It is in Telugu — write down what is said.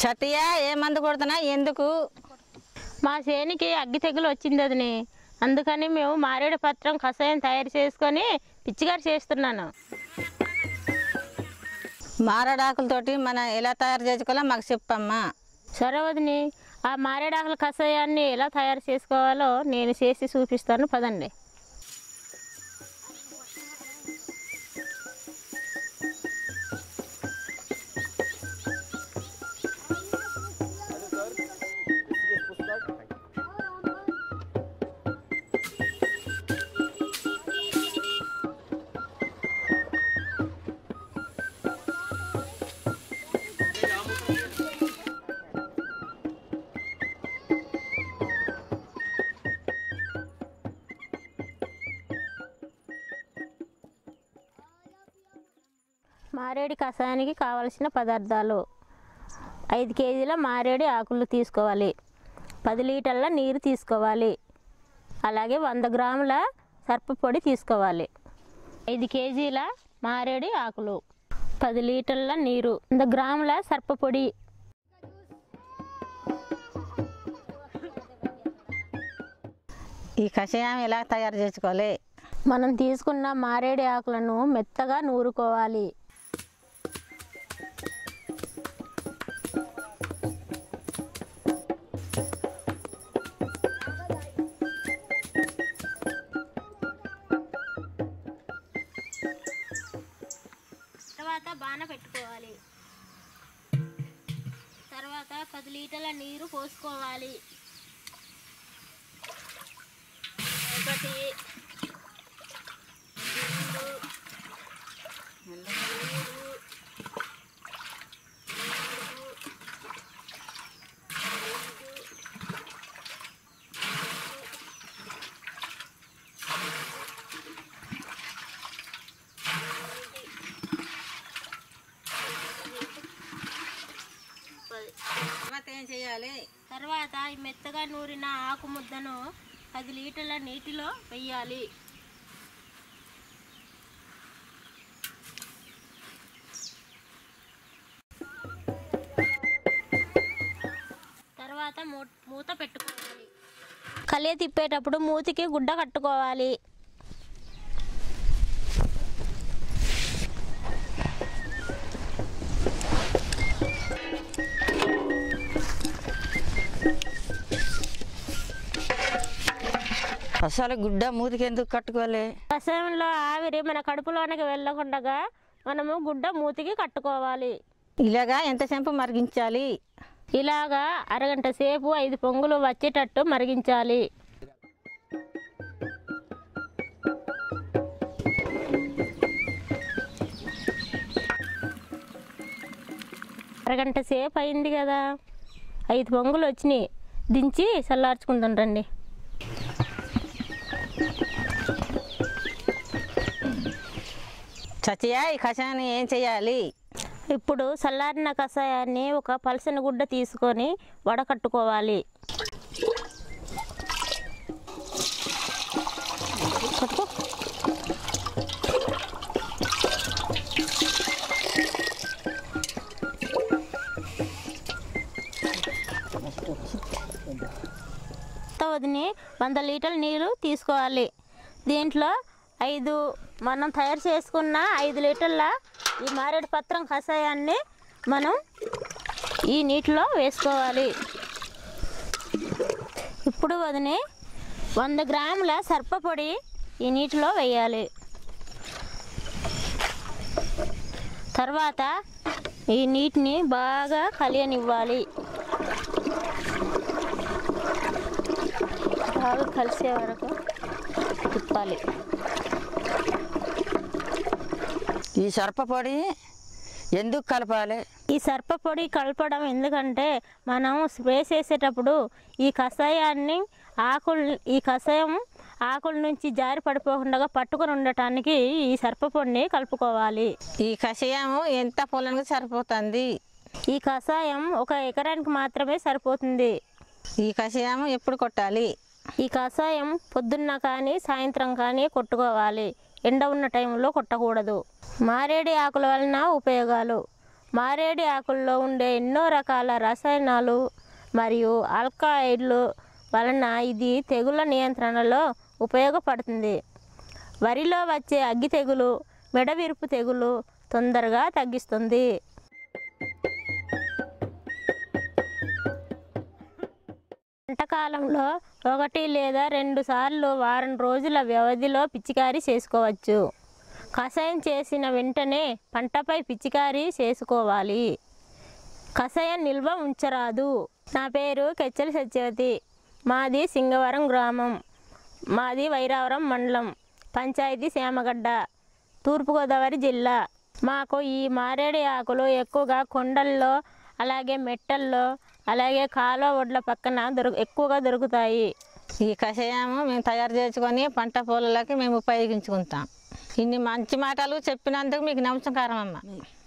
సత్య ఏ మందు కొడుతున్నా ఎందుకు మా చేనికి అగ్గి తెగులు వచ్చింది అదిని అందుకని మేము మారేడు పత్రం కషాయం తయారు చేసుకొని పిచ్చిగారు చేస్తున్నాను మారడాకులతోటి మనం ఎలా తయారు చేసుకోవాలో మాకు చెప్పమ్మా సరే వదిని ఆ మారేడాకుల కషాయాన్ని ఎలా తయారు చేసుకోవాలో నేను చేసి చూపిస్తాను పదండి మారేడు కషాయానికి కావలసిన పదార్థాలు ఐదు కేజీల మారేడు ఆకులు తీసుకోవాలి పది లీటర్ల నీరు తీసుకోవాలి అలాగే వంద గ్రాముల సర్పపొడి తీసుకోవాలి ఐదు కేజీల మారేడు ఆకులు పది లీటర్ల నీరు వంద గ్రాముల సర్పపొడి ఈ కషాయం ఎలా తయారు చేసుకోవాలి మనం తీసుకున్న మారేడు ఆకులను మెత్తగా నూరుకోవాలి తర్వాత బాణ పెట్టుకోవాలి తర్వాత పది లీటర్ల నీరు పోసుకోవాలి ఒకటి రెండు, మూడు, పది. తర్వాత ఏం చేయాలి తర్వాత ఈ మెత్తగా నూరిన ఆకు ముద్దను పది లీటర్ల నీటిలో వెయ్యాలి తర్వాత మూ- మూత పెట్టుకోవాలి కలియ తిప్పేటప్పుడు మూతికి గుడ్డ కట్టుకోవాలి అసలు గుడ్డ మూతికి ఎందుకు కట్టుకోవాలి రసంలో ఆవిరి మన కడుపులోనికి వెళ్ళకుండా మనము గుడ్డ మూతికి కట్టుకోవాలి ఇలాగా ఎంతసేపు మరిగించాలి ఇలాగా అరగంట సేపు ఐదు పొంగులు వచ్చేటట్టు మరిగించాలి అరగంట సేపు అయింది కదా ఐదు పొంగులు వచ్చినాయి దించి చల్లార్చుకుందాం రండి సత్య ఈ కషాయాన్ని ఏం చేయాలి ఇప్పుడు చల్లారిన కషాయాన్ని ఒక పలసని గుడ్డ తీసుకొని వడకట్టుకోవాలి కట్టుకో. వదిని వంద లీటర్ల నీరు తీసుకోవాలి దీంట్లో ఐదు మనం తయారు చేసుకున్న ఐదు లీటర్ల ఈ మారేడు పత్రం కషాయాన్ని మనం ఈ నీటిలో వేసుకోవాలి ఇప్పుడు వదిని వంద గ్రాముల సర్పపొడి ఈ నీటిలో వేయాలి తర్వాత ఈ నీటిని బాగా కలియనివ్వాలి బాగా కలిసే వరకు తిప్పాలి ఈ సర్పపొడి ఎందుకు కలపాలి ఈ సర్పపొడి కలపడం ఎందుకంటే మనం స్ప్రే చేసేటప్పుడు ఈ కషాయాన్ని ఆకులు ఈ కషాయం ఆకుల నుంచి జారి పడిపోకుండా పట్టుకొని ఉండటానికి ఈ సర్పపొడిని కలుపుకోవాలి ఈ కషాయం ఎంత పొలానికి సరిపోతుంది ఈ కషాయం ఒక ఎకరానికి మాత్రమే సరిపోతుంది ఈ కషాయం ఎప్పుడు కొట్టాలి ఈ కషాయం పొద్దున్న కానీ సాయంత్రం కానీ కొట్టుకోవాలి ఎండ ఉన్న టైంలో కొట్టకూడదు మారేడు ఆకుల వలన ఉపయోగాలు మారేడు ఆకుల్లో ఉండే ఎన్నో రకాల రసాయనాలు మరియు ఆల్కహాయిడ్లు వలన ఇది తెగుళ్ళ నియంత్రణలో ఉపయోగపడుతుంది వరిలో వచ్చే అగ్గి తెగులు మెడవిరుపు తెగులు తొందరగా తగ్గిస్తుంది పంటకాలంలో ఒకటి లేదా రెండు సార్లు వారం రోజుల వ్యవధిలో పిచికారీ చేసుకోవచ్చు కషాయం చేసిన వెంటనే పంటపై పిచికారీ చేసుకోవాలి కషాయం నిల్వ ఉంచరాదు నా పేరు కెచ్చలి సత్యవతి మాది సింగవరం గ్రామం మాది వైరావరం మండలం పంచాయతీ సేమగడ్డ తూర్పుగోదావరి జిల్లా మాకు ఈ మారేడు ఆకులు ఎక్కువగా కొండల్లో అలాగే మెట్టల్లో అలాగే కాలువ ఒడ్ల పక్కన దొరు ఎక్కువగా దొరుకుతాయి ఈ కషాయము మేము తయారు చేసుకొని పంట పొలాలకి మేము ఉపయోగించుకుంటాం ఇన్ని మంచి మాటలు చెప్పినందుకు మీకు నమస్కారం అమ్మ